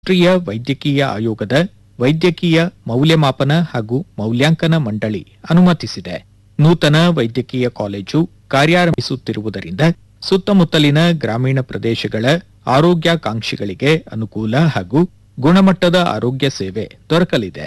ರಾಷ್ಟ್ರೀಯ ವೈದ್ಯಕೀಯ ಆಯೋಗದ ವೈದ್ಯಕೀಯ ಮೌಲ್ಯಮಾಪನ ಹಾಗೂ ಮೌಲ್ಯಾಂಕನ ಮಂಡಳಿ ಅನುಮತಿಸಿದೆ ನೂತನ ವೈದ್ಯಕೀಯ ಕಾಲೇಜು ಕಾರ್ಯಾರಂಭಿಸುತ್ತಿರುವುದರಿಂದ ಸುತ್ತಮುತ್ತಲಿನ ಗ್ರಾಮೀಣ ಪ್ರದೇಶಗಳ ಆರೋಗ್ಯಾಕಾಂಕ್ಷಿಗಳಿಗೆ ಅನುಕೂಲ ಹಾಗೂ ಗುಣಮಟ್ಟದ ಆರೋಗ್ಯ ಸೇವೆ ದೊರಕಲಿದೆ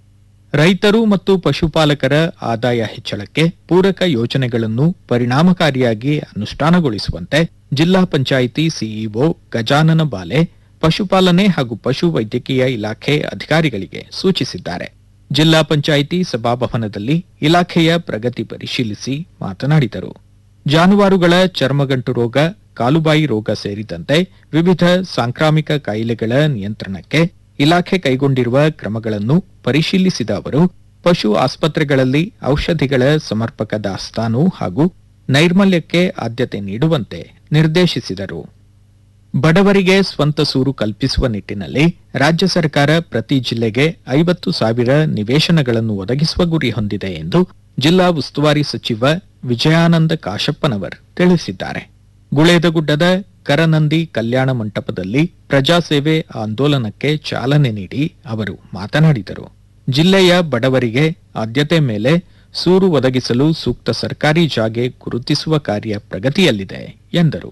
ರೈತರು ಮತ್ತು ಪಶುಪಾಲಕರ ಆದಾಯ ಹೆಚ್ಚಳಕ್ಕೆ ಪೂರಕ ಯೋಜನೆಗಳನ್ನು ಪರಿಣಾಮಕಾರಿಯಾಗಿ ಅನುಷ್ಠಾನಗೊಳಿಸುವಂತೆ ಜಿಲ್ಲಾ ಪಂಚಾಯಿತಿ ಸಿಇಒ ಗಜಾನನ ಬಾಲೆ ಪಶುಪಾಲನೆ ಹಾಗೂ ಪಶು ವೈದ್ಯಕೀಯ ಇಲಾಖೆ ಅಧಿಕಾರಿಗಳಿಗೆ ಸೂಚಿಸಿದ್ದಾರೆ ಜಿಲ್ಲಾ ಪಂಚಾಯಿತಿ ಸಭಾಭವನದಲ್ಲಿ ಇಲಾಖೆಯ ಪ್ರಗತಿ ಪರಿಶೀಲಿಸಿ ಮಾತನಾಡಿದರು ಜಾನುವಾರುಗಳ ಚರ್ಮಗಂಟು ರೋಗ ಕಾಲುಬಾಯಿ ರೋಗ ಸೇರಿದಂತೆ ವಿವಿಧ ಸಾಂಕ್ರಾಮಿಕ ಕಾಯಿಲೆಗಳ ನಿಯಂತ್ರಣಕ್ಕೆ ಇಲಾಖೆ ಕೈಗೊಂಡಿರುವ ಕ್ರಮಗಳನ್ನು ಪರಿಶೀಲಿಸಿದ ಅವರು ಪಶು ಆಸ್ಪತ್ರೆಗಳಲ್ಲಿ ಔಷಧಿಗಳ ಸಮರ್ಪಕ ದಾಸ್ತಾನು ಹಾಗೂ ನೈರ್ಮಲ್ಯಕ್ಕೆ ಆದ್ಯತೆ ನೀಡುವಂತೆ ನಿರ್ದೇಶಿಸಿದರು ಬಡವರಿಗೆ ಸ್ವಂತ ಸೂರು ಕಲ್ಪಿಸುವ ನಿಟ್ಟಿನಲ್ಲಿ ರಾಜ್ಯ ಸರ್ಕಾರ ಪ್ರತಿ ಜಿಲ್ಲೆಗೆ ಐವತ್ತು ಸಾವಿರ ನಿವೇಶನಗಳನ್ನು ಒದಗಿಸುವ ಗುರಿ ಹೊಂದಿದೆ ಎಂದು ಜಿಲ್ಲಾ ಉಸ್ತುವಾರಿ ಸಚಿವ ವಿಜಯಾನಂದ ಕಾಶಪ್ಪನವರ್ ತಿಳಿಸಿದ್ದಾರೆ ಗುಳೇದಗುಡ್ಡದ ಕರನಂದಿ ಕಲ್ಯಾಣ ಮಂಟಪದಲ್ಲಿ ಪ್ರಜಾಸೇವೆ ಆಂದೋಲನಕ್ಕೆ ಚಾಲನೆ ನೀಡಿ ಅವರು ಮಾತನಾಡಿದರು ಜಿಲ್ಲೆಯ ಬಡವರಿಗೆ ಆದ್ಯತೆ ಮೇಲೆ ಸೂರು ಒದಗಿಸಲು ಸೂಕ್ತ ಸರ್ಕಾರಿ ಜಾಗೆ ಗುರುತಿಸುವ ಕಾರ್ಯ ಪ್ರಗತಿಯಲ್ಲಿದೆ ಎಂದರು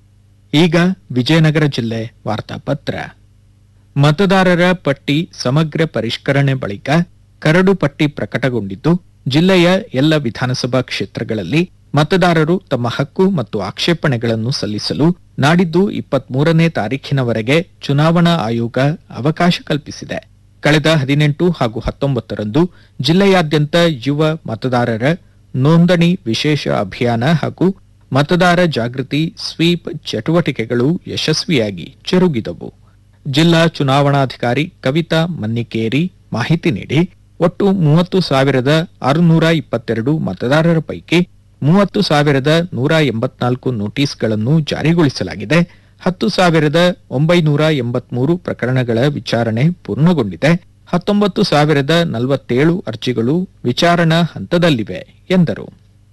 ಈಗ ವಿಜಯನಗರ ಜಿಲ್ಲೆ ವಾರ್ತಾಪತ್ರ ಮತದಾರರ ಪಟ್ಟಿ ಸಮಗ್ರ ಪರಿಷ್ಕರಣೆ ಬಳಿಕ ಕರಡು ಪಟ್ಟಿ ಪ್ರಕಟಗೊಂಡಿದ್ದು ಜಿಲ್ಲೆಯ ಎಲ್ಲ ವಿಧಾನಸಭಾ ಕ್ಷೇತ್ರಗಳಲ್ಲಿ ಮತದಾರರು ತಮ್ಮ ಹಕ್ಕು ಮತ್ತು ಆಕ್ಷೇಪಣೆಗಳನ್ನು ಸಲ್ಲಿಸಲು ನಾಡಿದ್ದು ಇಪ್ಪತ್ಮೂರನೇ ತಾರೀಖಿನವರೆಗೆ ಚುನಾವಣಾ ಆಯೋಗ ಅವಕಾಶ ಕಲ್ಪಿಸಿದೆ ಕಳೆದ ಹದಿನೆಂಟು ಹಾಗೂ ಹತ್ತೊಂಬತ್ತರಂದು ಜಿಲ್ಲೆಯಾದ್ಯಂತ ಯುವ ಮತದಾರರ ನೋಂದಣಿ ವಿಶೇಷ ಅಭಿಯಾನ ಹಾಗೂ ಮತದಾರ ಜಾಗೃತಿ ಸ್ವೀಪ್ ಚಟುವಟಿಕೆಗಳು ಯಶಸ್ವಿಯಾಗಿ ಜರುಗಿದವು ಜಿಲ್ಲಾ ಚುನಾವಣಾಧಿಕಾರಿ ಕವಿತಾ ಮನ್ನಿಕೇರಿ ಮಾಹಿತಿ ನೀಡಿ ಒಟ್ಟು ಮೂವತ್ತು ಸಾವಿರದ ಆರುನೂರ ಇಪ್ಪತ್ತೆರಡು ಮತದಾರರ ಪೈಕಿ ಮೂವತ್ತು ಸಾವಿರದ ನೂರ ಎಂಬತ್ನಾಲ್ಕು ನೋಟಿಸ್ಗಳನ್ನು ಜಾರಿಗೊಳಿಸಲಾಗಿದೆ ಹತ್ತು ಸಾವಿರದ ಒಂಬೈನೂರ ಎಂಬತ್ಮೂರು ಪ್ರಕರಣಗಳ ವಿಚಾರಣೆ ಪೂರ್ಣಗೊಂಡಿದೆ ಹತ್ತೊಂಬತ್ತು ಸಾವಿರದ ನಲವತ್ತೇಳು ಅರ್ಜಿಗಳು ವಿಚಾರಣಾ ಹಂತದಲ್ಲಿವೆ ಎಂದರು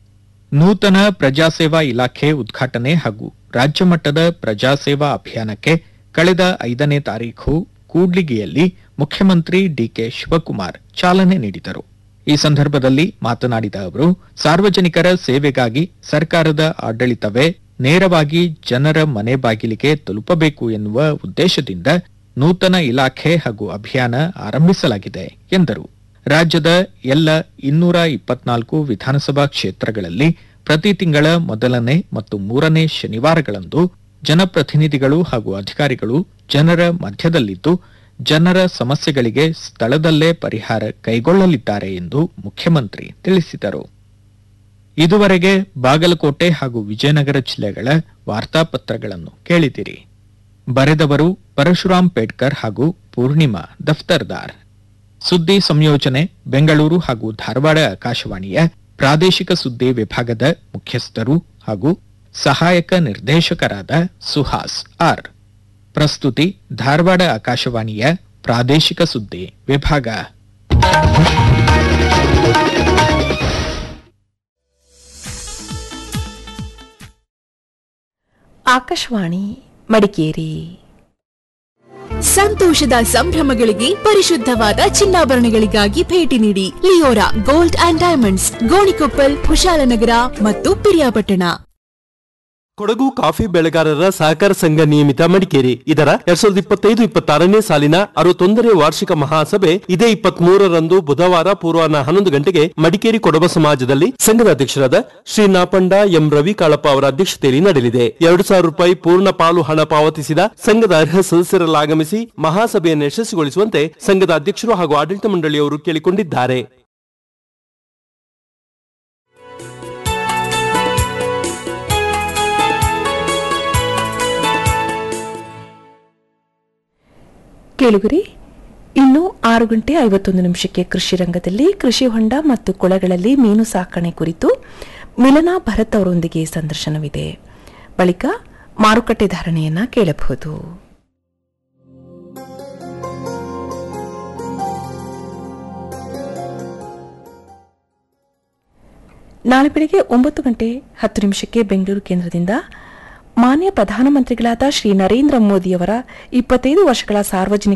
ನೂತನ ಪ್ರಜಾಸೇವಾ ಇಲಾಖೆ ಉದ್ಘಾಟನೆ ಹಾಗೂ ರಾಜ್ಯ ಮಟ್ಟದ ಪ್ರಜಾಸೇವಾ ಅಭಿಯಾನಕ್ಕೆ ಕಳೆದ ಐದನೇ ತಾರೀಖು ಕೂಡ್ಲಿಗಿಯಲ್ಲಿ ಮುಖ್ಯಮಂತ್ರಿ ಡಿಕೆ ಶಿವಕುಮಾರ್ ಚಾಲನೆ ನೀಡಿದರು ಈ ಸಂದರ್ಭದಲ್ಲಿ ಮಾತನಾಡಿದ ಅವರು ಸಾರ್ವಜನಿಕರ ಸೇವೆಗಾಗಿ ಸರ್ಕಾರದ ಆಡಳಿತವೇ ನೇರವಾಗಿ ಜನರ ಮನೆ ಬಾಗಿಲಿಗೆ ತಲುಪಬೇಕು ಎನ್ನುವ ಉದ್ದೇಶದಿಂದ ನೂತನ ಇಲಾಖೆ ಹಾಗೂ ಅಭಿಯಾನ ಆರಂಭಿಸಲಾಗಿದೆ ಎಂದರು ರಾಜ್ಯದ ಎಲ್ಲ ಇನ್ನೂರ ಇಪ್ಪತ್ನಾಲ್ಕು ವಿಧಾನಸಭಾ ಕ್ಷೇತ್ರಗಳಲ್ಲಿ ಪ್ರತಿ ತಿಂಗಳ ಮೊದಲನೇ ಮತ್ತು ಮೂರನೇ ಶನಿವಾರಗಳಂದು ಜನಪ್ರತಿನಿಧಿಗಳು ಹಾಗೂ ಅಧಿಕಾರಿಗಳು ಜನರ ಮಧ್ಯದಲ್ಲಿದ್ದು ಜನರ ಸಮಸ್ಯೆಗಳಿಗೆ ಸ್ಥಳದಲ್ಲೇ ಪರಿಹಾರ ಕೈಗೊಳ್ಳಲಿದ್ದಾರೆ ಎಂದು ಮುಖ್ಯಮಂತ್ರಿ ತಿಳಿಸಿದರು ಇದುವರೆಗೆ ಬಾಗಲಕೋಟೆ ಹಾಗೂ ವಿಜಯನಗರ ಜಿಲ್ಲೆಗಳ ವಾರ್ತಾಪತ್ರಗಳನ್ನು ಕೇಳಿದಿರಿ ಬರೆದವರು ಪರಶುರಾಮ್ ಪೇಡ್ಕರ್ ಹಾಗೂ ಪೂರ್ಣಿಮಾ ದಫ್ತರ್ದಾರ್ ಸುದ್ದಿ ಸಂಯೋಜನೆ ಬೆಂಗಳೂರು ಹಾಗೂ ಧಾರವಾಡ ಆಕಾಶವಾಣಿಯ ಪ್ರಾದೇಶಿಕ ಸುದ್ದಿ ವಿಭಾಗದ ಮುಖ್ಯಸ್ಥರು ಹಾಗೂ ಸಹಾಯಕ ನಿರ್ದೇಶಕರಾದ ಸುಹಾಸ್ ಆರ್ ಪ್ರಸ್ತುತಿ ಧಾರವಾಡ ಆಕಾಶವಾಣಿಯ ಪ್ರಾದೇಶಿಕ ಸುದ್ದಿ ವಿಭಾಗ ಆಕಾಶವಾಣಿ ಮಡಿಕೇರಿ ಸಂತೋಷದ ಸಂಭ್ರಮಗಳಿಗೆ ಪರಿಶುದ್ಧವಾದ ಚಿನ್ನಾಭರಣಗಳಿಗಾಗಿ ಭೇಟಿ ನೀಡಿ Leora gold and diamonds Gonikoppal Kushalnagar ಮತ್ತು ಪಿರಿಯಾಪಟ್ಟಣ ಕೊಡಗು ಕಾಫಿ ಬೆಳೆಗಾರರ ಸಹಕಾರ ಸಂಘ ನಿಯಮಿತ ಮಡಿಕೇರಿ ಇದರ ಎರಡ್ ಸಾವಿರದ ಇಪ್ಪತ್ತೈದು ಇಪ್ಪತ್ತಾರನೇ ಸಾಲಿನ ಅರವತ್ತೊಂದನೇ ವಾರ್ಷಿಕ ಮಹಾಸಭೆ ಇದೇ ಇಪ್ಪತ್ತ್ ಮೂರರಂದು ಬುಧವಾರ ಪೂರ್ವಾಹ್ನ ಹನ್ನೊಂದು ಗಂಟೆಗೆ ಮಡಿಕೇರಿ ಕೊಡಬ ಸಮಾಜದಲ್ಲಿ ಸಂಘದ ಅಧ್ಯಕ್ಷರಾದ ಶ್ರೀ ನಾಪಂಡ ಎಂ ರವಿ ಕಾಳಪ್ಪ ಅವರ ಅಧ್ಯಕ್ಷತೆಯಲ್ಲಿ ನಡೆಯಲಿದೆ ಎರಡು ಸಾವಿರ ರೂಪಾಯಿ ಪೂರ್ಣ ಪಾಲು ಹಣ ಪಾವತಿಸಿದ ಸಂಘದ ಅರ್ಹ ಸದಸ್ಯರೆಲ್ಲ ಆಗಮಿಸಿ ಮಹಾಸಭೆಯನ್ನು ಯಶಸ್ವಿಗೊಳಿಸುವಂತೆ ಸಂಘದ ಅಧ್ಯಕ್ಷರು ಹಾಗೂ ಆಡಳಿತ ಮಂಡಳಿಯವರು ಕೇಳಿಕೊಂಡಿದ್ದಾರೆ ಕೇಳುಗರಿ ಇನ್ನು ಆರು ಗಂಟೆ ಐವತ್ತೊಂದು ನಿಮಿಷಕ್ಕೆ ಕೃಷಿ ರಂಗದಲ್ಲಿ ಕೃಷಿ ಹೊಂಡ ಮತ್ತು ಕೊಳಗಳಲ್ಲಿ ಮೀನು ಸಾಕಣೆ ಕುರಿತು ಮಿಲನಾ ಭರತ್ ಅವರೊಂದಿಗೆ ಸಂದರ್ಶನವಿದೆ ಬಳಿಕ ಮಾರುಕಟ್ಟೆ ಧಾರಣೆಯನ್ನ ಕೇಳಬಹುದು ನಾಳೆ ಬೆಳಗ್ಗೆ ಒಂಬತ್ತು ಗಂಟೆ ಹತ್ತು ನಿಮಿಷಕ್ಕೆ ಬೆಂಗಳೂರು ಕೇಂದ್ರದಿಂದ ಮಾನ್ಯ ಪ್ರಧಾನಮಂತ್ರಿಗಳಾದ ಶ್ರೀ ನರೇಂದ್ರ ಮೋದಿಯವರ ಇಪ್ಪತ್ತೈದು ವರ್ಷಗಳ ಸಾರ್ವಜನಿಕ